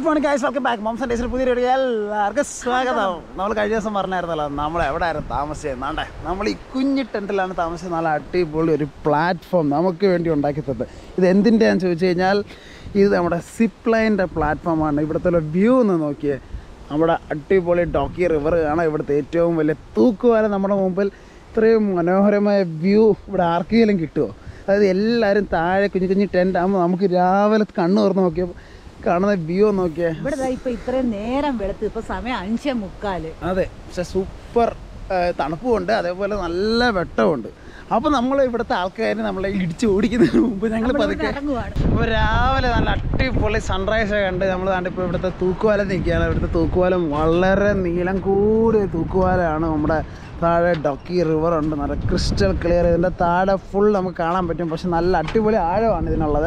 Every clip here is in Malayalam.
Good morning guys welcome back മോംസൺ ഡേസിൽ പുതിയ വീഡിയോ എല്ലാവർക്കും സ്വാഗതം നമ്മൾ കഴിഞ്ഞ ദിവസം പറഞ്ഞായിരുന്നല്ലോ നമ്മൾ എവിടെ ആയിരുന്നു താമസിച്ചത് നാണ്ടേ നമ്മൾ ഈ കുഞ്ഞി ടെൻറ്റിലാണ് താമസിച്ചത് നല്ല അടിപൊളി ഒരു പ്ലാറ്റ്ഫോം നമുക്ക് വേണ്ടി ഉണ്ടാക്കി തന്നത് ഇത് എന്തിൻ്റെയാന്ന് ചോദിച്ചു കഴിഞ്ഞാൽ ഇത് നമ്മുടെ സിപ്പ് ലൈൻ്റെ പ്ലാറ്റ്ഫോമാണ് ഇവിടുത്തെ വ്യൂ ഒന്ന് നോക്കിയേ നമ്മുടെ അടിപൊളി ഡോക്കി റിവർ കാണാം ഇവിടുത്തെ ഏറ്റവും വലിയ തൂക്കുവാല നമ്മുടെ മുമ്പിൽ ഇത്രയും മനോഹരമായ വ്യൂ ഇവിടെ ആർക്കെങ്കിലും കിട്ടുമോ അതായത് എല്ലാവരും താഴെ കുഞ്ഞു കുഞ്ഞു ടെൻ്റ് ആകുമ്പോൾ നമുക്ക് രാവിലെ കണ്ണ് തുറന്ന് നോക്കിയപ്പോൾ കാണുന്ന വ്യൂ നോക്കിയേ ഇവിടെ ദാ ഇപ്പൊ ഇത്രയും നേരം വെളുത്ത് ഇപ്പൊ സമയം അഞ്ചേ മുക്കാല് അതെ പക്ഷെ സൂപ്പർ തണുപ്പുമുണ്ട് അതേപോലെ നല്ല വെട്ടമുണ്ട് അപ്പോൾ നമ്മൾ ഇവിടുത്തെ ആൾക്കാർ നമ്മളെ ഇടിച്ച് ഓടിക്കുന്നതിന് മുമ്പ് ഞങ്ങൾ പതുക്കെ ഇറങ്ങുവാണ് അപ്പോൾ രാവിലെ നല്ല അടിപൊളി സൺറൈസ് കണ്ട് നമ്മൾ ദാണ്ട് ഇപ്പോൾ ഇവിടുത്തെ തൂക്കുവാലം നിൽക്കുകയാണ് ഇവിടുത്തെ തൂക്കുവാലം വളരെ നീളം കൂടിയ തൂക്കുവാലമാണ് നമ്മുടെ താഴെ ഡൊക്കി റിവർ ഉണ്ട് നല്ല ക്രിസ്റ്റൽ ക്ലിയർ ഇതിൻ്റെ താഴെ ഫുൾ നമുക്ക് കാണാൻ പറ്റും പക്ഷെ നല്ല അടിപൊളി ആഴമാണ് ഇതിനുള്ളത്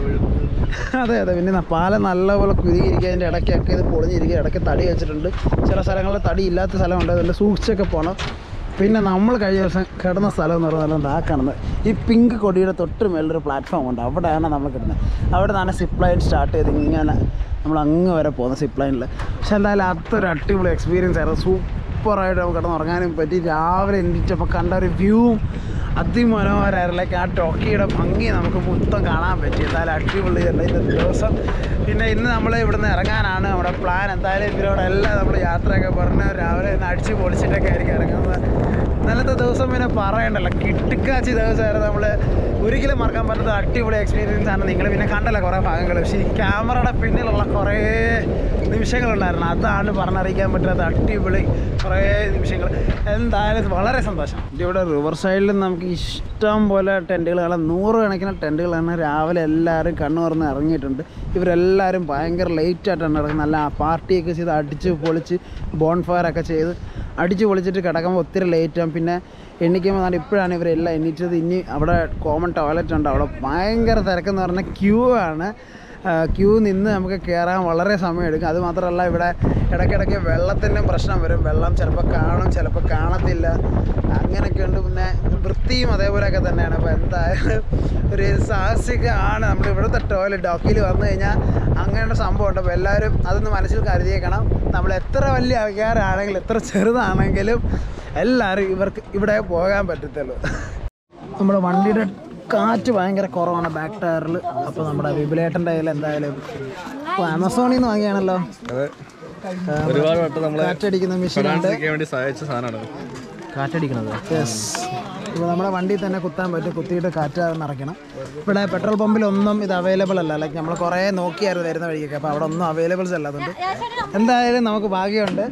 അതെ അതെ പിന്നെ ന- പാലം നല്ലപോലെ കുരുകിയിരിക്കുക അതിൻ്റെ ഇടയ്ക്കൊക്കെ ഇത് പൊളിഞ്ഞിരിക്കുക ഇടയ്ക്ക് തടി വെച്ചിട്ടുണ്ട് ചില സ്ഥലങ്ങളിൽ തടി ഇല്ലാത്ത സ്ഥലമുണ്ട് അതിൻ്റെ സൂക്ഷിച്ചൊക്കെ പോകണം പിന്നെ നമ്മൾ കഴിഞ്ഞ ദിവസം കിടന്ന സ്ഥലം എന്ന് പറഞ്ഞാൽ ആ കാണുന്നത് ഈ പിങ്ക് കൊടിയുടെ തൊട്ട് മേളിലൊരു പ്ലാറ്റ്ഫോം ഉണ്ട് അവിടെയാണ് നമ്മൾ കിടന്നത് അവിടെ നിന്നാണ് സിപ്പ് ലൈൻ സ്റ്റാർട്ട് ചെയ്ത് ഇങ്ങനെ നമ്മൾ അങ്ങ് വരെ പോകുന്നത് സിപ്പ് ലൈനിൽ പക്ഷെ എന്തായാലും അതൊരു അടിപൊളി എക്സ്പീരിയൻസ് ആയിരുന്നു സൂപ്പറായിട്ട് നമുക്ക് കിടന്ന് ഉറങ്ങാനും പറ്റി രാവിലെ എണീറ്റപ്പോൾ കണ്ട ഒരു വ്യൂവും അതിമനോഹരമായിരുന്നു ലൈക്ക് ആ ടോക്കിയുടെ ഭംഗി നമുക്ക് മൊത്തം കാണാൻ പറ്റി എന്തായാലും അടിപൊളിയുണ്ട് ഇന്നത്തെ ദിവസം പിന്നെ ഇന്ന് നമ്മൾ ഇവിടുന്ന് ഇറങ്ങാനാണ് നമ്മുടെ പ്ലാൻ എന്തായാലും ഇവരോട് എല്ലാം നമ്മൾ യാത്രയൊക്കെ പറഞ്ഞ് രാവിലെ ഒന്ന് അടിച്ച് പൊളിച്ചിട്ടൊക്കെ ആയിരിക്കും ഇറങ്ങുന്നത് ഇന്നലത്തെ ദിവസം പിന്നെ പറയണ്ടല്ലോ കിട്ടുക്കാച്ചി ദിവസമായിരുന്നു നമ്മൾ ഒരിക്കലും മറക്കാൻ പറ്റാത്ത അടിപൊളി എക്സ്പീരിയൻസ് ആണ് നിങ്ങൾ പിന്നെ കണ്ടല്ലോ കുറേ ഭാഗങ്ങൾ പക്ഷേ ഈ ക്യാമറയുടെ പിന്നിലുള്ള കുറേ നിമിഷങ്ങളുണ്ടായിരുന്നു അതാണ് പറഞ്ഞറിയിക്കാൻ പറ്റാത്ത അടിപൊളി കുറേ നിമിഷങ്ങൾ എന്തായാലും വളരെ സന്തോഷം ഇവിടെ റിവർ സൈഡിൽ നമുക്ക് ഇഷ്ടം പോലെ ടെൻറ്റുകൾ കാണാം നൂറുകണക്കിന് ടെൻറ്റുകളാണ് രാവിലെ എല്ലാവരും കണ്ണു തുറന്ന് ഇറങ്ങിയിട്ടുണ്ട് ഇവരെല്ലാവരും ഭയങ്കര ലേറ്റ് ആയിട്ടാണ് നടക്കുന്നത് നല്ല പാർട്ടിയൊക്കെ ചെയ്ത് അടിച്ച് പൊളിച്ച് ബോൺ ഫയറൊക്കെ ചെയ്ത് അടിച്ച് പൊളിച്ചിട്ട് കിടക്കുമ്പോൾ ഒത്തിരി ലേറ്റ് ആകും പിന്നെ എണ്ണിക്കുമ്പോൾ നല്ല ഇപ്പോഴാണ് ഇവരെല്ലാം എണ്ണീറ്റത് ഇനി അവിടെ കോമൺ ടോയ്ലറ്റ് ഉണ്ട് അവിടെ ഭയങ്കര തിരക്കെന്ന് പറഞ്ഞാൽ ക്യൂ ആണ് ക്യൂ നിന്ന് നമുക്ക് കയറാൻ വളരെ സമയമെടുക്കും അത് മാത്രമല്ല ഇവിടെ ഇടയ്ക്കിടയ്ക്ക് വെള്ളത്തിൻ്റെ പ്രശ്നം വരും വെള്ളം ചിലപ്പോൾ കാണും ചിലപ്പോൾ കാണത്തില്ല അങ്ങനെയൊക്കെ ഉണ്ട് പിന്നെ വൃത്തിയും അതേപോലെയൊക്കെ തന്നെയാണ് അപ്പോൾ എന്തായാലും ഒരു സാഹസികമാണ് നമ്മൾ ഇവിടുത്തെ ടോയ്ലറ്റ് ഡോക്കിൽ വന്നു കഴിഞ്ഞാൽ അങ്ങനെയുള്ള സംഭവം ഉണ്ട് അപ്പോൾ എല്ലാവരും അതൊന്ന് മനസ്സിൽ കരുതിയേക്കണം നമ്മൾ എത്ര വലിയ ആൾക്കാരാണെങ്കിലും എത്ര ചെറുതാണെങ്കിലും എല്ലാവരും ഇവർക്ക് ഇവിടെ പോകാൻ പറ്റത്തുള്ളൂ നമ്മുടെ വണ്ടിയുടെ കാറ്റ് ഭയങ്കര കുറവാണ് ബാക്ക് ടയറിൽ അപ്പോൾ നമ്മുടെ വിപുലേട്ടൻ്റെ കയ്യിൽ എന്തായാലും ഇപ്പോൾ ആമസോണിൽ നിന്ന് വാങ്ങിയാണല്ലോ അതെ ഒരുപാട് വട്ടം നമ്മളെ കാറ്റടിക്കുന്ന മെഷീൻ ഉണ്ട് കാണിക്കാൻ വേണ്ടി സഹായിച്ച സാധനമാണ് കാറ്റടിക്കണത് യെസ് ഇപ്പോൾ നമ്മുടെ വണ്ടിയിൽ തന്നെ കുത്താൻ പറ്റും കുത്തിയിട്ട് കാറ്റ് നിറയ്ക്കണം ഇവിടെ പെട്രോൾ പമ്പിലൊന്നും ഇത് അവൈലബിൾ അല്ല ലൈക്ക് നമ്മൾ കുറേ നോക്കിയായിരുന്നു വരുന്ന വഴിക്കൊക്കെ അപ്പോൾ അവിടെ ഒന്നും അവൈലബിൾസ് അല്ല അതുകൊണ്ട് എന്തായാലും നമുക്ക് ഭാഗ്യമുണ്ട്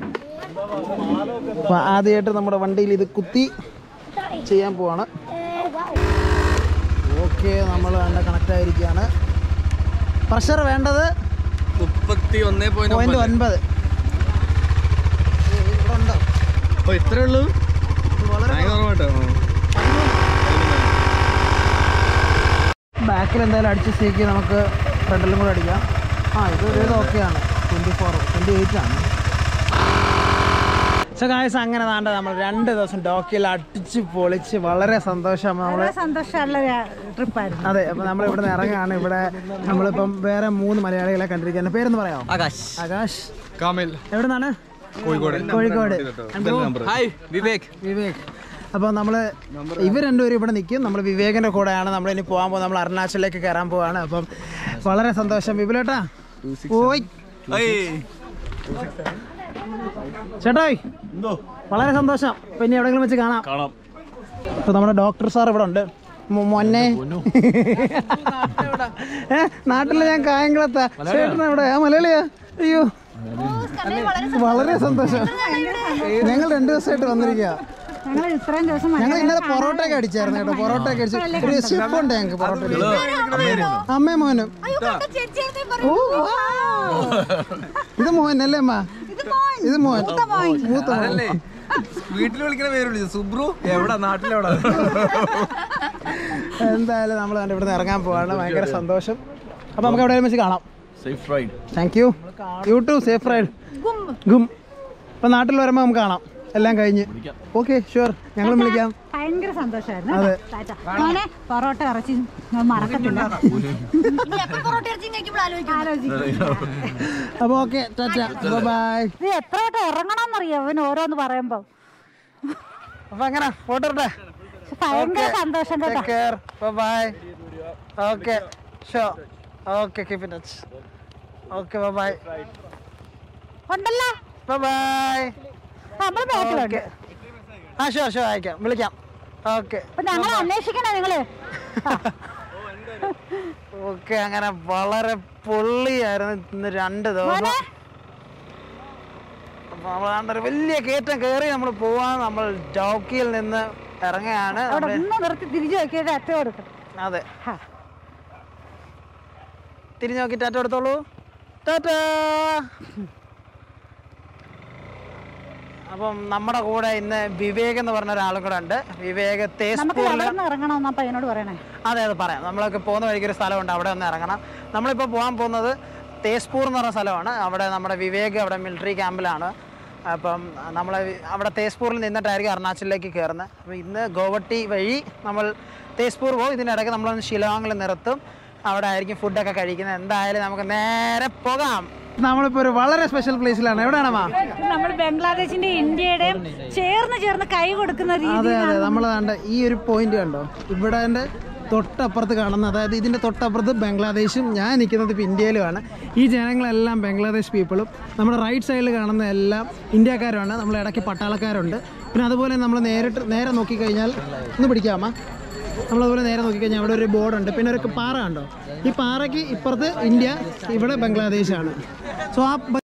അപ്പോൾ ആദ്യമായിട്ട് നമ്മുടെ വണ്ടിയിൽ ഇത് കുത്തി ചെയ്യാൻ പോവാണ് ഓക്കെ നമ്മൾ കണ്ട കണക്റ്റ് ആയിരിക്കുകയാണ് പ്രഷർ വേണ്ടത് മുപ്പത്തി ഒന്നേ പോയിന്റ് പോയിന്റ് ഒൻപത് ഇവിടെ ഉണ്ടോ അപ്പൊ ഇത്രേ ഉള്ളൂ ഇത് വളരെ ഭയങ്കര കുറവാട്ടോ ബാക്കിൽ എന്തായാലും അടിച്ച് സീക്കി നമുക്ക് ഫ്രണ്ടിലും കൂടെ അടിക്കാം ആ ഇത് ഒരു ഇത് ഓക്കെയാണ് ട്വൻറ്റി ഫോർ ട്വൻറ്റി എയ്റ്റ് ആണ് സോ ഗായ്സ് അങ്ങനെ താണ്ട നമ്മൾ രണ്ട് ദിവസം ഡോക്കിയിൽ അടിച്ച് പൊളിച്ച് വളരെ സന്തോഷം നമ്മൾ വളരെ സന്തോഷമുള്ള ട്രിപ്പായിരുന്നു അതെ അപ്പോൾ നമ്മൾ ഇവിടെ നിന്ന് ഇറങ്ങാണ് ഇവിടെ നമ്മളിപ്പം വേറെ മൂന്ന് മലയാളികളെ കണ്ടിരിക്കുകയാണ് പേരെന്ന് പറയാമോ ആകാശ് ആകാശ് കാമിൽ എവിടെ നിന്നാണ് കോഴിക്കോട് കോഴിക്കോട് ഹായ് വിവേക് വിവേക് അപ്പോൾ നമ്മൾ ഇവർ രണ്ടുപേരും ഇവിടെ നിൽക്കും നമ്മൾ വിവേകിൻ്റെ കൂടെയാണ് നമ്മൾ ഇനി പോകാൻ പോകുന്നത് നമ്മൾ അരുണാചലിലേക്ക് കയറാൻ പോവാണ് അപ്പം വളരെ സന്തോഷം വിപുലേട്ടാ പോയി ചേട്ടായി വളരെ സന്തോഷം പിന്നെ എവിടെയെങ്കിലും വെച്ച് കാണാം കാണാം അപ്പോൾ നമ്മുടെ ഡോക്ടർ സാർ ഇവിടെ ഉണ്ട് മൊ- മൊന്നെ ഏ നാട്ടിലെ ഞാൻ കായംകുളത്താ ചേട്ടൻ എവിടെ ആ മലയാളിയാ അയ്യോ വളരെ സന്തോഷം ഞങ്ങൾ രണ്ടു ദിവസമായിട്ട് വന്നിരിക്കുക ഞങ്ങൾ ഇത്രയും ദിവസം ഞങ്ങൾ ഇന്നലെ പൊറോട്ടയൊക്കെ അടിച്ചായിരുന്നു കേട്ടോ പൊറോട്ടയൊക്കെ അടിച്ചു ഒരു ഷെഫ് ഉണ്ട് ഞങ്ങൾക്ക് പൊറോട്ട അമ്മയും മോനും ഓ ഇത് മോൻ അല്ലേ അമ്മ ഇത് മോൻ മൂത്ത മോൻ വീട്ടിൽ വിളിക്കുന്ന പേര് വിളിച്ചു സുബ്രു എവിടെ നാട്ടിലെവിടെ എന്തായാലും നമ്മൾ കണ്ട് ഇവിടുന്ന് ഇറങ്ങാൻ പോവാണ് ഭയങ്കര സന്തോഷം അപ്പൊ നമുക്ക് എവിടെ വെച്ച് കാണാം safe ride thank you you too safe ride ഗും അപ്പൊ നാട്ടിൽ വരുമ്പോൾ നമുക്ക് കാണാം എല്ലാം കഴിഞ്ഞ് ഓക്കെ ഷുവർ ഞങ്ങളും വിളിക്കാം ഭയങ്കര സന്തോഷമായിരുന്നു അതെ. ടാറ്റ. മോനെ പൊറോട്ട ഇറച്ചി ഞാൻ മറക്കത്തില്ല ആലോചിക്കും അപ്പോൾ ഓക്കെ ടാറ്റ ബൈ ഇത് എത്ര വട്ടം ഇറങ്ങണമെന്നറിയോ അവൻ ഓരോന്ന് പറയുമ്പോ അപ്പോൾ അങ്ങനെ ഫോട്ടോ ഇട്ടെ പക്ഷെ ഭയങ്കര സന്തോഷം കേട്ടോ Take care. Bye bye. Okay. Sure. Okay, keep in touch. Okay, bye bye. ഉണ്ടല്ലോ Bye bye. നമ്മൾ ബാക്കിലുണ്ട് Okay. ആ ഷുവർ ഷുവർ അയക്കാം വിളിക്കാം ഓക്കെ അപ്പൊ ഞങ്ങളെ അന്വേഷിക്കണേ നിങ്ങള് ഓക്കെ അങ്ങനെ വളരെ പൊള്ളിയായിരുന്നു ഇന്ന് രണ്ട് ദിവസം മോനെ അപ്പൊ നമ്മൾ ഒരു വലിയ കയറ്റം കയറി നമ്മൾ പോവാൻ നമ്മൾ ഡോക്കിയിൽ നിന്ന് ഇറങ്ങുകയാണ് അവിടെ നമ്മള് ഒന്ന് നിർത്തി തിരിച്ചു നോക്കിയിട്ട് അറ്റ കൊടുക്കണം അതെ ഹാ. തിരിഞ്ഞു നോക്കി ടാറ്റ എടുത്തോളൂ ടാറ്റ അപ്പം നമ്മുടെ കൂടെ ഇന്ന് വിവേക് എന്ന് പറഞ്ഞ ഒരാളും കൂടെ ഉണ്ട് വിവേക് നമുക്ക് തേസ്പൂരിൽ എവിടെ നിന്ന് ഇറങ്ങണമെന്ന് അപ്പൊ എന്നോട് പറയണേ അതെ അത് പറയാം നമ്മളൊക്കെ പോകുന്ന വഴിക്ക് ഒരു സ്ഥലമുണ്ട് അവിടെ ഒന്ന് ഇറങ്ങണം നമ്മളിപ്പോൾ പോകാൻ പോകുന്നത് തേസ്പൂർ എന്ന് പറഞ്ഞ സ്ഥലമാണ് അവിടെ നമ്മുടെ വിവേക് അവിടെ മിലിറ്ററി ക്യാമ്പിലാണ് അപ്പം നമ്മൾ അവിടെ തേസ്പൂരിൽ നിന്നിട്ടായിരിക്കും അരുണാചലിലേക്ക് കയറുന്നത് അപ്പോൾ ഇന്ന് ഗോവട്ടി വഴി നമ്മൾ തേസ്പൂർ പോകും ഇതിനിടയ്ക്ക് നമ്മളൊന്ന് ഷിലോങ്ങിൽ നിർത്തും അവിടെ ആയിരിക്കും ഫുഡൊക്കെ കഴിക്കുന്നത് എന്തായാലും നമുക്ക് നേരെ പോകാം നമ്മളിപ്പോൾ ഒരു വളരെ സ്പെഷ്യൽ പ്ലേസിലാണ് എവിടെയാണമ്മാ നമ്മൾ ബംഗ്ലാദേശിന്റെ ഇന്ത്യയുടെയും ചേർന്ന് ചേർന്ന് കൈ കൊടുക്കുന്ന രീതി അതെ അതെ നമ്മൾ കണ്ട ഈ ഒരു പോയിന്റ് കണ്ടോ ഇവിടെ എൻ്റെ തൊട്ടപ്പുറത്ത് കാണുന്ന അതായത് ഇതിൻ്റെ തൊട്ടപ്പുറത്ത് ബംഗ്ലാദേശും ഞാൻ നിൽക്കുന്നത് ഇപ്പോൾ ഇന്ത്യയിലുമാണ് ഈ ജനങ്ങളെല്ലാം ബംഗ്ലാദേശ് പീപ്പിളും നമ്മുടെ റൈറ്റ് സൈഡിൽ കാണുന്ന എല്ലാം ഇന്ത്യക്കാരുമാണ് നമ്മൾ ഇടയ്ക്ക് പട്ടാളക്കാരുണ്ട് പിന്നെ അതുപോലെ നമ്മൾ നേരിട്ട് നേരെ നോക്കിക്കഴിഞ്ഞാൽ ഒന്ന് പിടിക്കാമ നമ്മളതുപോലെ നേരെ നോക്കിക്കഴിഞ്ഞാൽ അവിടെ ഒരു ബോർഡുണ്ട് പിന്നെ ഒരു പാറ കണ്ടോ ഈ പാറയ്ക്ക് ഇപ്പുറത്ത് ഇന്ത്യ ഇവിടെ ബംഗ്ലാദേശാണ് സോ ആ ബ-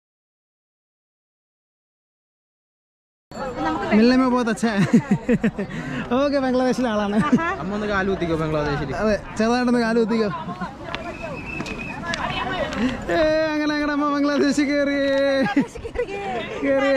मिलने में बहुत अच्छा है ഓക്കെ ബംഗ്ലാദേശിലെ ആളാണ് അമ്മ ഒന്ന് കാലുകുത്തിക്കോ ബംഗ്ലാദേശിൽ അതെ ചെറുതായിട്ടൊന്ന് കാല് കുത്തിക്കോ ഏ അങ്ങനെ അങ്ങനെ അമ്മ ബംഗ്ലാദേശിൽ കയറി കയറി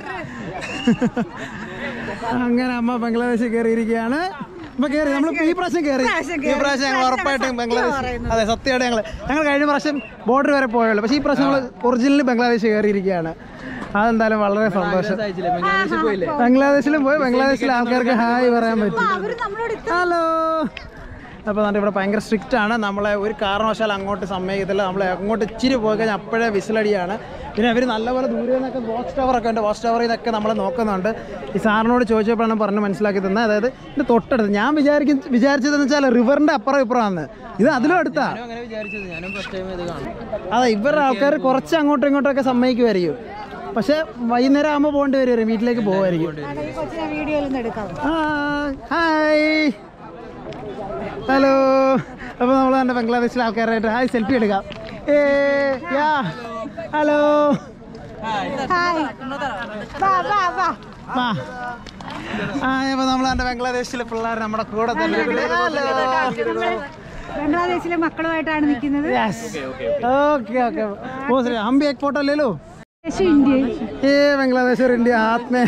അങ്ങനെ അമ്മ ബംഗ്ലാദേശിൽ കയറിയിരിക്കുകയാണ് അപ്പൊ കയറി നമ്മൾ ഈ പ്രാവശ്യം കയറി ഈ പ്രാവശ്യം ഞങ്ങൾ ഉറപ്പായിട്ടും ബംഗ്ലാദേശ് അതെ സത്യമായിട്ട് ഞങ്ങൾ ഞങ്ങൾ കഴിഞ്ഞ പ്രാവശ്യം ബോർഡർ വരെ പോയുള്ളൂ പക്ഷേ ഈ പ്രാവശ്യം നമ്മൾ ഒറിജിനൽ ബംഗ്ലാദേശ് കയറിയിരിക്കുകയാണ് അതെന്തായാലും വളരെ സന്തോഷം ബംഗ്ലാദേശിൽ പോയില്ലേ ബംഗ്ലാദേശിലും പോയി ബംഗ്ലാദേശിലെ ആൾക്കാർക്ക് ഹായ് പറയാൻ പറ്റും അവര് നമ്മളോട് ഹലോ അപ്പോൾ നമ്മുടെ ഇവിടെ ഭയങ്കര സ്ട്രിക്റ്റ് ആണ് നമ്മളെ ഒരു കാരണവശാൽ അങ്ങോട്ട് സമ്മതിക്കത്തില്ല നമ്മളെ അങ്ങോട്ട് ഇച്ചിരി പോയി കഴിഞ്ഞാൽ അപ്പോഴേ വിസിലടിയാണ് പിന്നെ അവർ നല്ലപോലെ ദൂരെ നിന്നൊക്കെ വാച്ച് ടവർ ഒക്കെ ഉണ്ട് വാച്ച് ടവറിൽ നിന്നൊക്കെ നമ്മൾ നോക്കുന്നുണ്ട് ഈ സാറിനോട് ചോദിച്ചപ്പോഴാണ് പറഞ്ഞ് മനസ്സിലാക്കി തന്നെ അതായത് ഇത് തൊട്ടടുത്ത് ഞാൻ വിചാരിക്കും വിചാരിച്ചതെന്ന് വെച്ചാൽ റിവറിൻ്റെ അപ്പുറം ഇപ്പുറമാണ് ഇത് അതിലും അടുത്താ അങ്ങനെ വിചാരിച്ചത് ഞാനും ഫസ്റ്റ് ടൈം ഇത് കാണും അതെ ഇവരുടെ ആൾക്കാർ കുറച്ച് അങ്ങോട്ടും ഇങ്ങോട്ടും ഒക്കെ സമ്മതിക്കുമായിരിക്കും പക്ഷെ വൈകുന്നേരം ആകുമ്പോൾ പോകേണ്ടി വരും വീട്ടിലേക്ക് പോകുമായിരിക്കും ഈ കൊച്ചിനെ വീഡിയോയിൽ നിന്ന് എടുക്കാം ഹായ് ഹലോ അപ്പോൾ നമ്മൾ തന്നെ ബംഗ്ലാദേശിലെ ആൾക്കാരായിട്ട് ഹായ് സെൽഫി എടുക്കാം ഏ യാ ഹലോ ഹായ് വാ വാ വാ വാ ആ അപ്പോൾ നമ്മൾ എൻ്റെ ബംഗ്ലാദേശിലെ പിള്ളേർ നമ്മുടെ കൂടെ തന്നെ ഉണ്ട്. ഹലോ നമ്മള് ബംഗ്ലാദേശിലെ മക്കളുമായിട്ടാണ് നിൽക്കുന്നത് യെസ് ओके ओके वो सर हम भी एक फोटो ले लो ഇന്ത്യ ये बांग्लादेश और इंडिया हाथ में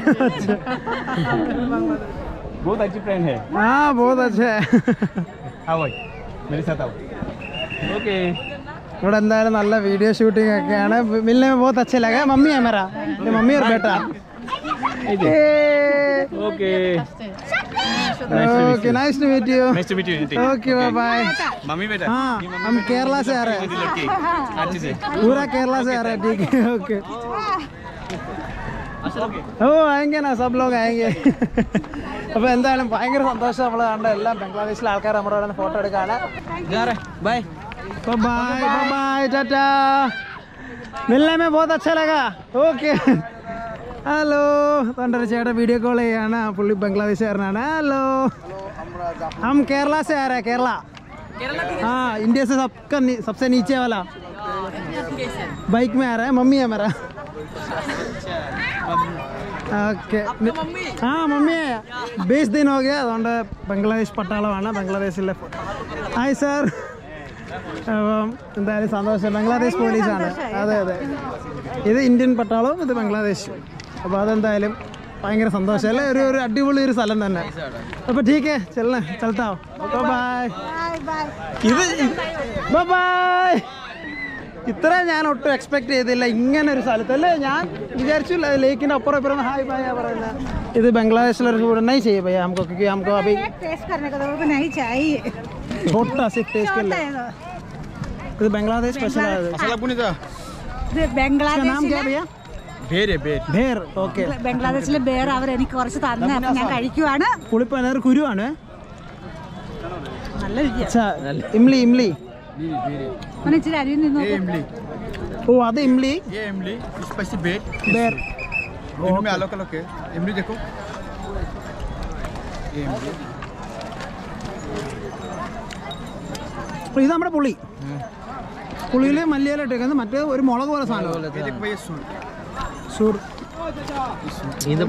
बहुत अच्छी फ्रेंड है हाँ बहुत अच्छा है आओ भाई मेरे साथ आओ ओके ഇവിടെ എന്തായാലും നല്ല വീഡിയോ ഷൂട്ടിംഗ് ഒക്കെയാണ് മിलने में बहुत अच्छा लगा मम्मी है मेरा ये मम्मी और बेटा okay okay nice to meet you nice to meet you okay bye bye mummy बेटा हाँ हम केरला से आ रहे हैं लड़की अच्छे से पूरा केरला से आ रहे हैं ठीक है ओके ഓ ആയെങ്കിൽ ना सब लोग आएंगे അപ്പോൾ എന്തായാലും ഭയങ്കര സന്തോഷം നമ്മൾ കണ്ട എല്ലാം ബംഗ്ലാദേശിലെ ആൾക്കാർ നമ്മുടെ അവിടെ ഫോട്ടോ എടുക്കാണ് ബൈ बाय बाय बाय टाटा मिलने में बहुत अच्छा लगा ഓക്കെ ഹലോ തൊണ്ട ചേട്ടൻ വീഡിയോ കോൾ ചെയ്യാണ് പുള്ളി ബംഗ്ലാദേശുകാരനാണ് ഹലോ हम केरला से आ रहे हैं केरला हाँ इंडिया से सबका नी- सबसे नीचे वाला बाइक में आ रहा है मम्मी है मेरा ഓക്കെ ആ മമ്മി ബേസ് ദിൻ ഹോ ഗയ അതുകൊണ്ട് ബംഗ്ലാദേശ് പട്ടാളമാണ് ബംഗ്ലാദേശിലെ ഹായ് സാർ അപ്പം എന്തായാലും സന്തോഷം ബംഗ്ലാദേശ് പോലീസാണ് അതെ അതെ ഇത് ഇന്ത്യൻ പട്ടാളവും ഇത് ബംഗ്ലാദേശും അപ്പോൾ അതെന്തായാലും ഭയങ്കര സന്തോഷം അല്ലേ ഒരു ഒരു അടിപൊളി ഒരു സ്ഥലം തന്നെ അപ്പോൾ ടീക്കേ ചെല്ലണേ ചലത്താവും ബൈ ബൈ ബൈ ഇത് ബൈ ഇത്ര ഞാൻ ഒട്ടും എക്സ്പെക്ട് ചെയ്തില്ല ഇങ്ങനെ ഒരു സ്ഥലത്ത് അല്ലേ ഞാൻ വിചാരിച്ചു ലേക്കിന്റെ അപ്പുറം ഇപ്പുറം ഹായ് ബായ പറയുന്നത് ഇത് ബംഗ്ലാദേശിലെ ഒരു नहीं चाहिए भैया हमको क्योंकि हमको अभी टेस्ट करने को तो वो नहीं चाहिए छोटा सा टेस्ट कर ले ഇത് ബംഗ്ലാദേശ് സ്പെഷ്യൽ ആണ് मसाला पुनी था ഇത് इसका नाम ബംഗ്ലാദേശിലെ क्या भैया बेर है बेर ഭേർ ഓക്കെ ബംഗ്ലാദേശിലെ ബേർ അവർ എനിക്ക് കുറച്ച് തന്നെ അപ്പൊ ഞാൻ കഴിക്കുവാണ് പുളിപ്പ് അതായത് കുരുവാണ് നല്ല രുചിയാ അച്ഛാ ഇംലി ഇംലി അവന് ഇച്ചിരി അരിയിൽ നിന്ന് ये നോക്ക്. इमली ഓ അത് ഇംലി ये इमली स्पाइसी बेर ബേർ इनमें अलग अलग है इमली देखो ये इमली അപ്പൊ ഇത് നമ്മുടെ പുളി പുളിയിൽ മല്ലിയില ഇട്ടേക്കുന്നത് മറ്റേ ഒരു മുളക് പോലെ സാധനം ये देखो भैया सूट സൂർ ഇത്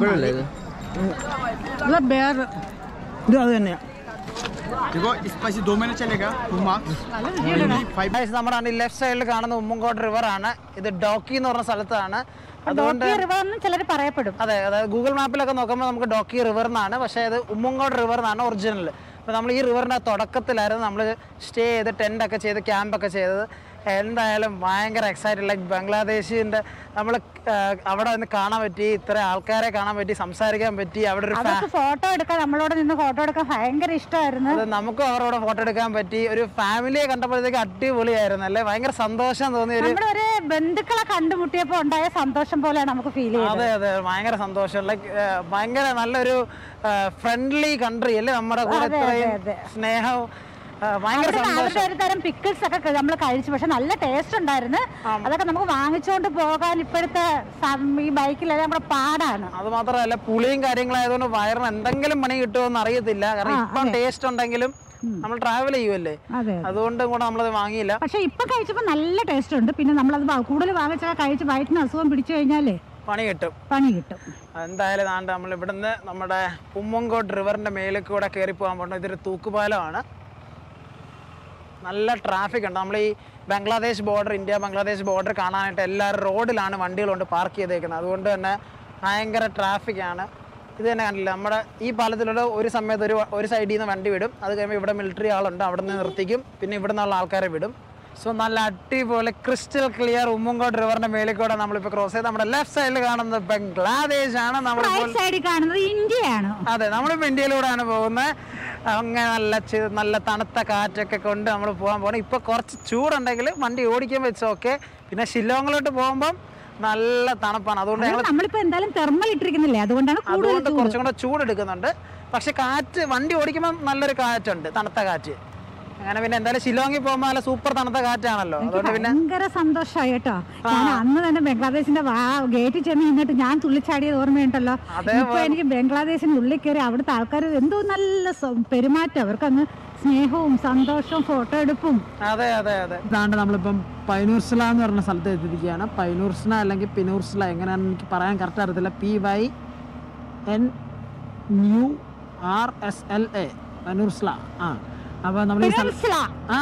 ബേർ ഇത് അത് തന്നെയാ देखो स्पाइसी दो महीने चलेगा टू मार्क्स फाइव Guys, നമ്മുടെ ലെഫ്റ്റ് സൈഡിൽ കാണുന്ന ഉമ്മൻകോട്ട് റിവർ ആണ് ഇത് ഡോക്കി എന്ന് പറഞ്ഞ സ്ഥലത്താണ് അതുകൊണ്ട് ഡോക്കി റിവർ എന്നും ചിലർ പറയപ്പെടും അതെ അതായത് ഗൂഗിൾ മാപ്പിലൊക്കെ നോക്കുമ്പോൾ നമുക്ക് ഡോക്കി റിവർ എന്നാണ് പക്ഷേ ഇത് ഉമ്മൻകോട്ട് റിവർ എന്നാണ് ഒറിജിനൽ അപ്പോൾ നമ്മൾ ഈ റിവറിൻ്റെ തുടക്കത്തിലായിരുന്നു നമ്മൾ സ്റ്റേ ചെയ്ത് ടെൻ്റൊക്കെ ചെയ്ത് ക്യാമ്പൊക്കെ ചെയ്തത് എന്തായാലും ഭയങ്കര എക്സൈറ്റഡ് ലൈക്ക് ബംഗ്ലാദേശിൻ്റെ നമ്മൾ അവിടെ നിന്ന് കാണാൻ പറ്റി ഇത്ര ആൾക്കാരെ കാണാൻ പറ്റി സംസാരിക്കാൻ പറ്റി അവിടെ ഒരു അതൊക്കെ ഫോട്ടോ എടുക്കാൻ നമ്മളോട് നിന്ന് ഫോട്ടോ എടുക്കാൻ ഭയങ്കര ഇഷ്ടമായിരുന്നു അത് നമുക്കും അവരോട് ഫോട്ടോ എടുക്കാൻ പറ്റി ഒരു ഫാമിലിയെ കണ്ടപ്പോഴത്തേക്ക് അടിപൊളിയായിരുന്നു അല്ലേ ഭയങ്കര സന്തോഷം തോന്നിയ ഒരു നമ്മുടെ ഒരു ബന്ധുക്കളെ കണ്ടുമുട്ടിയപ്പോൾ ഉണ്ടായ സന്തോഷം പോലെയാണ് നമുക്ക് ഫീൽ ചെയ്തത് അതെ അതെ ഭയങ്കര സന്തോഷം ലൈക്ക് ഭയങ്കര നല്ലൊരു ഫ്രണ്ട്ലി കൺട്രി അല്ലേ നമ്മുടെ കൂടെ അതെ, ഇത്രയും അതെ. സ്നേഹവും ആ, ഭയങ്കര അവിടുന്ന് സന്തോഷം അവരുടെ ഒരു തരം പിക്കിൾസ് ഒക്കെ നമ്മൾ കഴിച്ചു പക്ഷെ നല്ല ടേസ്റ്റ് ഉണ്ടായിരുന്നു അതൊക്കെ നമുക്ക് വാങ്ങിച്ചുകൊണ്ട് പോകാൻ ഇപ്പോഴത്തെ സം- ഈ ബൈക്കിലെല്ലാം കൂടെ പാടാണ് അത് മാത്രമല്ല പുളിയും കാര്യങ്ങളായതുകൊണ്ട് വയറിന് എന്തെങ്കിലും പണി കിട്ടുമോ അറിയത്തില്ല കാരണം ആ, ഇപ്പം ടേസ്റ്റ് ഉണ്ടെങ്കിലും നമ്മൾ ട്രാവൽ ചെയ്യുമല്ലേ അതെ അതുകൊണ്ടും കൂടെ നമ്മളത് വാങ്ങിയില്ല പക്ഷെ ഇപ്പൊ കഴിച്ചപ്പോൾ നല്ല ടേസ്റ്റ് ഉണ്ട് പിന്നെ നമ്മളത് വ- കൂടുതൽ വാങ്ങിച്ചൊക്കെ കഴിച്ച് വയറ്റിന് അസുഖം പിടിച്ചു കഴിഞ്ഞാലേ പണി കിട്ടും പണി കിട്ടും എന്തായാലും നാണ്ട് നമ്മൾ ഇവിടുന്ന് നമ്മുടെ ഉമ്മൻകോട്ട് റിവറിന്റെ മേലിൽ കൂടെ കയറി പോകാൻ പോകുന്നത് ഇതൊരു തൂക്കുപാലമാണ് നല്ല ട്രാഫിക് ഉണ്ട് നമ്മൾ ഈ ബംഗ്ലാദേശ് ബോർഡർ ഇന്ത്യ ബംഗ്ലാദേശ് ബോർഡർ കാണാനായിട്ട് എല്ലാവരും റോഡിലാണ് വണ്ടികളുണ്ട് പാർക്ക് ചെയ്തേക്കുന്നത് അതുകൊണ്ട് തന്നെ ഭയങ്കര ട്രാഫിക്കാണ് ഇത് തന്നെ കണ്ടില്ല നമ്മുടെ ഈ പാലത്തിലൂടെ ഒരു സമയത്ത് ഒരു ഒരു സൈഡിൽ നിന്ന് വണ്ടി വിടും അത് കഴിയുമ്പോൾ ഇവിടെ മിലിറ്ററി ആളുണ്ട് അവിടെ നിന്ന് നിർത്തിക്കും പിന്നെ ഇവിടെ നിന്നുള്ള ആൾക്കാരെ വിടും സോ നല്ല അടിപൊളി ക്രിസ്റ്റൽ ക്ലിയർ ഉമ്മൻകോട്ട് റിവറിന്റെ മേലിൽ കൂടെ നമ്മളിപ്പോൾ ക്രോസ് ചെയ്ത് നമ്മുടെ ലെഫ്റ്റ് സൈഡിൽ കാണുന്നത് ബംഗ്ലാദേശ് ആണ് നമ്മളിപ്പോൾ റൈറ്റ് സൈഡിൽ കാണുന്നത് ഇന്ത്യയാണ് അതെ നമ്മളിപ്പോൾ ഇന്ത്യയിലൂടെയാണ് പോകുന്നത് അങ്ങനെ നല്ല ചി- നല്ല തണുത്ത കാറ്റൊക്കെ കൊണ്ട് നമ്മൾ പോകാൻ പോകണം ഇപ്പോൾ കുറച്ച് ചൂടുണ്ടെങ്കിൽ വണ്ടി ഓടിക്കുമ്പോൾ വെച്ച് ഓക്കെ പിന്നെ ഷില്ലോങ്ങിലോട്ട് പോകുമ്പം നല്ല തണുപ്പാണ് അതുകൊണ്ട് ഞങ്ങൾ നമ്മളിപ്പോ എന്തായാലും തെർമൽ ഇട്ടിരിക്കുന്നില്ലേ അതുകൊണ്ടാണ് കൂടുതൽ അതുകൊണ്ട് ചൂട്. കുറച്ചും കൂടെ ചൂടെടുക്കുന്നുണ്ട് പക്ഷെ കാറ്റ് വണ്ടി ഓടിക്കുമ്പോൾ നല്ലൊരു കാറ്റുണ്ട് തണുത്ത കാറ്റ് അങ്ങനെ പിന്നെ എന്തായാലും ഷില്ലോങ്ങിൽ പോകുമ്പോൾ നല്ല സൂപ്പർ തണുത്ത കാറ്റാണല്ലോ അതുകൊണ്ട് പിന്നെ ഭയങ്കര സന്തോഷമായി കേട്ടോ ഞാൻ അന്ന് തന്നെ ബംഗ്ലാദേശിന്റെ വാ ഗേറ്റിൽ ചെന്ന് നിന്നിട്ട് ഞാൻ തുള്ളിച്ചാടിയത് ഓർമ്മയുണ്ടല്ലോ ഇപ്പൊ എനിക്ക് ബംഗ്ലാദേശിന് ഉള്ളിൽ കയറി അവിടുത്തെ ആൾക്കാർ എന്തോ നല്ല സ- പെരുമാറ്റം അവർക്ക് അങ്ങ് സ്നേഹവും സന്തോഷവും ഫോട്ടോ എടുപ്പും അതെ അതെ അതെ ഇതാണ്ട് നമ്മളിപ്പം പൈനൂർസ്ല എന്ന് പറഞ്ഞ സ്ഥലത്ത് എത്തിയിരിക്കുകയാണ് പൈനൂർസ്ല അല്ലെങ്കിൽ പിനൂർസ്ല എങ്ങനെയാണെന്ന് എനിക്ക് പറയാൻ കറക്റ്റ് അറിയത്തില്ല P Y N U R S L A Pynursla ആ അപ്പോൾ നമ്മൾ ഈ സ്ഥലം പെനിൻസുല. ആ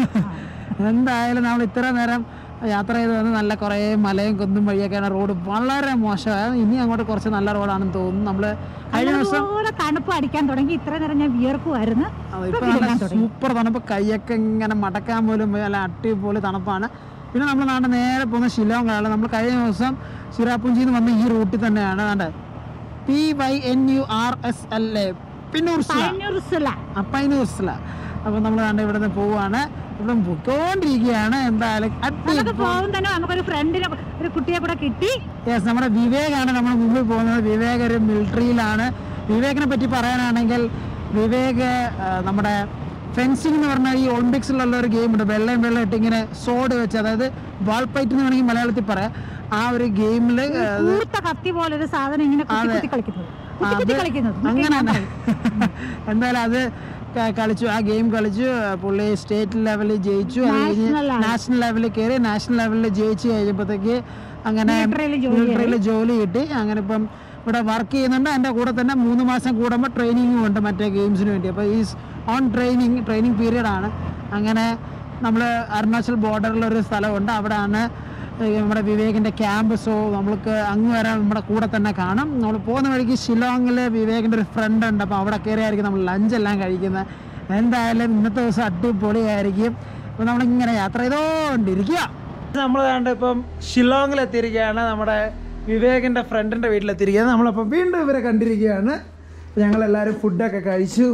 എന്തായാലും നമ്മൾ ഇത്ര നേരം യാത്ര ചെയ്ത് വന്ന് നല്ല കുറേ മലയും കുന്നും വഴിയൊക്കെയാണ് റോഡ് വളരെ മോശമാണ് ഇനി അങ്ങോട്ട് കുറച്ച് നല്ല റോഡാണെന്ന് തോന്നുന്നു നമ്മൾ കഴിഞ്ഞ ദിവസം അതുപോലെ തണുപ്പ് അടിക്കാൻ തുടങ്ങി ഇത്ര നേരം ഞാൻ വിയർക്കുമായിരുന്നു അതെ, ഇപ്പൊ ഇപ്പൊ നല്ല വിയർക്കാൻ തുടങ്ങി സൂപ്പർ തണുപ്പ് കൈയൊക്കെ ഇങ്ങനെ മടക്കാൻ പോലും വയ്യ. നല്ല അടിപൊളി തണുപ്പാണ് പിന്നെ നമ്മൾ നാട് നേരെ പോകുന്ന ഷിലോങ്ങാണ് നമ്മൾ കഴിഞ്ഞ ദിവസം ചിറാപ്പുഞ്ചിന്ന് വന്ന ഈ റൂട്ടിൽ തന്നെയാണ് കണ്ടത് P Y N U R S L A Pynursla Pynursla. Pynursla അപ്പോൾ നമ്മൾ കണ്ട് ഇവിടെ നിന്ന് പോവാണ് ഇവിടെ പൊയ്ക്കൊണ്ടിരിക്കുകയാണ് എന്തായാലും നമുക്ക് അടിപൊളി പോകും തന്നെ നമുക്കൊരു ഫ്രണ്ടിനെ ഒരു കുട്ടിയെ കൂടെ കിട്ടി യെസ് നമ്മുടെ വിവേകാണ് നമ്മുടെ മുമ്പിൽ പോകുന്നത് വിവേക് ഒരു മിലിറ്ററിയിലാണ് വിവേകിനെ പറ്റി പറയാനാണെങ്കിൽ വിവേക് ആ, നമ്മുടെ ഫെൻസിംഗ് എന്ന് പറഞ്ഞ ഈ ഒളിമ്പിക്സിലുള്ള ഒരു ഗെയിം ഉണ്ട് വെള്ളയും വെള്ളം ഇട്ട് ഇങ്ങനെ സോഡ് വെച്ച് അതായത് വാൾപ്പൈറ്റ് എന്ന് വേണമെങ്കിൽ മലയാളത്തിൽ പറയാം ആ ഒരു ഗെയിമിൽ കൂർത്ത കത്തി പോലെ ഒരു സാധനം ഇങ്ങനെ കുത്തി കുത്തി കളിക്കുന്നത് കുത്തി കുത്തി കളിക്കുന്നത് അങ്ങനെ തന്നെ എന്തായാലും അത് ക- കളിച്ചു ആ ഗെയിം കളിച്ചു പുള്ളി സ്റ്റേറ്റ് ലെവലിൽ ജയിച്ചു അത് കഴിഞ്ഞ് National ആണ്. നാഷണൽ ലെവലിൽ കയറി നാഷണൽ ലെവലിൽ ജയിച്ചു കഴിഞ്ഞപ്പോഴത്തേക്ക് അങ്ങനെ Military ല് ജോലി മിലിറ്ററിയിൽ ജോലി കിട്ടി അങ്ങനെ ഇപ്പം ഇവിടെ വർക്ക് ചെയ്യുന്നുണ്ട് എൻ്റെ കൂടെ തന്നെ മൂന്ന് മാസം കൂടുമ്പോൾ ട്രെയിനിങ്ങും ഉണ്ട് മറ്റേ ഗെയിംസിന് വേണ്ടി അപ്പോൾ ഈ ഓൺ ട്രെയിനിങ് ട്രെയിനിങ് പീരീഡ് ആണ് അങ്ങനെ നമ്മൾ അരുണാചൽ ബോർഡറിലൊരു സ്ഥലമുണ്ട് അവിടെയാണ് ഈ നമ്മുടെ വിവേകിൻ്റെ ക്യാമ്പ് സോ നമ്മൾക്ക് അങ്ങ് വരെ നമ്മുടെ കൂടെ തന്നെ കാണാം നമ്മൾ പോകുന്ന വഴിക്ക് ഷിലോങ്ങിൽ വിവേകിൻ്റെ ഒരു ഫ്രണ്ട് ഉണ്ട് അപ്പോൾ അവിടെ കയറിയായിരിക്കും നമ്മൾ ലഞ്ച് എല്ലാം കഴിക്കുന്നത് എന്തായാലും ഇന്നത്തെ ദിവസം അടിപൊളിയായിരിക്കും അപ്പോൾ നമ്മളിങ്ങനെ യാത്ര ചെയ്തോണ്ടിരിക്കുക നമ്മൾ കണ്ട ഇപ്പം ഷിലോങ്ങിൽ എത്തിയിരിക്കുകയാണ് നമ്മുടെ വിവേകിന്റെ ഫ്രണ്ടിന്റെ വീട്ടിലെത്തിയിരിക്കുകയാണ് നമ്മളപ്പം വീണ്ടും ഇവരെ കണ്ടിരിക്കുകയാണ് ഞങ്ങൾ എല്ലാവരും ഫുഡൊക്കെ കഴിച്ചു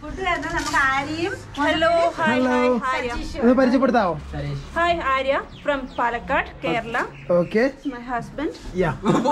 Hello, hi, hello hi, Arya. ഒന്ന് പരിചയപ്പെടുത്താവോ Hi, Arya from Palakkad, Kerala. Okay My husband. Yeah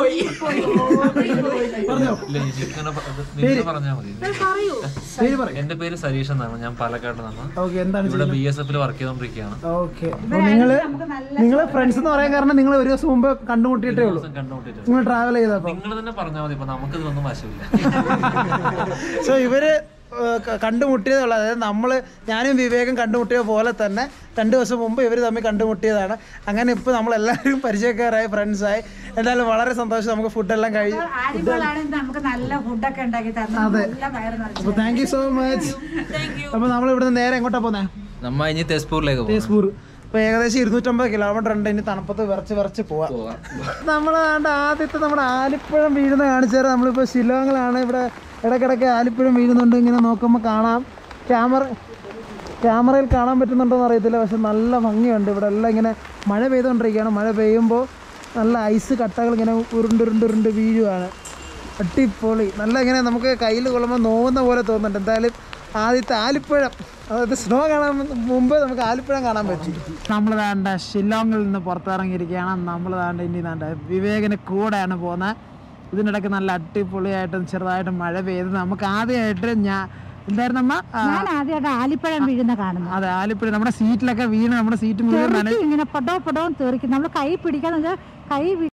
പറഞ്ഞോ നിങ്ങൾ പറഞ്ഞാൽ മതി പറയൂ പേര് പറയും എന്റെ പേര് സരീഷ് എന്നാണ് ഞാൻ പാലക്കാട് നിന്നാണ് ഓക്കെ എന്താണ് ഇവിടെ ബി എസ് എഫിൽ വർക്ക് ചെയ്തോണ്ടിരിക്കുകയാണ് ഓക്കെ അപ്പൊ നിങ്ങള് നിങ്ങള് ഫ്രണ്ട്സ് എന്ന് പറയാൻ കാരണം നിങ്ങൾ ഒരു ദിവസം മുമ്പ് കണ്ടുമുട്ടിയിട്ടേ ഉള്ളൂ കണ്ടുമുട്ടിട്ട് നിങ്ങൾ ട്രാവൽ ചെയ്തപ്പോ നിങ്ങൾ തന്നെ പറഞ്ഞാൽ മതി ഇപ്പൊ നമുക്ക് ഇതൊന്നും വശമില്ല സോ ഇവര് ഏഹ്, ക- കണ്ടുമുട്ടിയതേ ഉള്ളൂ അതായത് നമ്മൾ ഞാനും വിവേകം കണ്ടുമുട്ടിയ പോലെ തന്നെ രണ്ട് ദിവസം മുമ്പ് ഇവർ തമ്മിൽ കണ്ടുമുട്ടിയതാണ് അങ്ങനെ ഇപ്പോൾ നമ്മളെല്ലാവരും പരിചയക്കാരായി ഫ്രണ്ട്സായി എന്തായാലും വളരെ സന്തോഷം നമുക്ക് ഫുഡെല്ലാം കഴിഞ്ഞു നമുക്ക് നല്ല ഫുഡൊക്കെ ഉണ്ടാക്കി തന്നു അതെ നല്ല വയറ് നിറച്ചു അപ്പോൾ താങ്ക് യു സോ മച്ച് അപ്പോൾ നമ്മൾ ഇവിടുന്ന് നേരെ എങ്ങോട്ടാ പോകുന്നത് നമ്മ ഇനി തെസ്പൂരിലേക്ക് പോകും തേസ്പൂർ ഇപ്പോൾ ഏകദേശം ഇരുന്നൂറ്റമ്പത് കിലോമീറ്റർ ഉണ്ട് ഇനി തണുപ്പത്ത് വിറച്ച് വിറച്ച് പോവാം നമ്മൾ ആദ്യത്തെ നമ്മുടെ ആലിപ്പഴം വീഴുന്ന കാണിച്ചാൽ നമ്മളിപ്പോൾ ഷിലോങ്ങിലാണ് ഇവിടെ ഇടയ്ക്കിടയ്ക്ക് ആലിപ്പഴം വീഴുന്നുണ്ട് ഇങ്ങനെ നോക്കുമ്പോൾ കാണാം ക്യാമറ ക്യാമറയിൽ കാണാൻ പറ്റുന്നുണ്ടോയെന്ന് അറിയത്തില്ല പക്ഷെ നല്ല ഭംഗിയുണ്ട് ഇവിടെ എല്ലാം ഇങ്ങനെ മഴ പെയ്തുകൊണ്ടിരിക്കുകയാണ് മഴ പെയ്യുമ്പോൾ നല്ല ഐസ് കട്ടകൾ ഇങ്ങനെ ഉരുണ്ടുരുണ്ടുരുണ്ട് വീഴുവാണ് അടിപൊളി നല്ല ഇങ്ങനെ നമുക്ക് കയ്യിൽ കൊള്ളുമ്പോൾ നോവുന്ന പോലെ തോന്നുന്നുണ്ട് എന്തായാലും ആദ്യത്തെ ആലിപ്പഴം അതായത് സ്നോ കാണാൻ മുമ്പ് നമുക്ക് ആലിപ്പഴം കാണാൻ പറ്റും നമ്മൾ താണ്ട ഷില്ലോങ്ങിൽ നിന്ന് പുറത്തിറങ്ങിയിരിക്കുകയാണ് നമ്മൾ താണ്ട ഇനി താണ്ട വിവേകിന് കൂടെയാണ് പോകുന്നത് ഇതിനിടയ്ക്ക് നല്ല അടിപൊളിയായിട്ടും ചെറുതായിട്ടും മഴ പെയ്ത് നമുക്ക് ആദ്യമായിട്ട് ഞാൻ എന്തായിരുന്നു അമ്മ ആ, ഞാൻ ആദ്യമായിട്ട് ആലിപ്പഴം വീഴുന്ന കാണുന്നു അതെ ആലിപ്പഴം നമ്മുടെ സീറ്റിലൊക്കെ വീണ് നമ്മുടെ സീറ്റ് മുഴുവൻ നന തെറിക്കും ഇങ്ങനെ പൊടോ പൊടോ തെറിക്കും നമ്മൾ കൈ പിടിക്കാന്ന് വെച്ചാൽ കൈ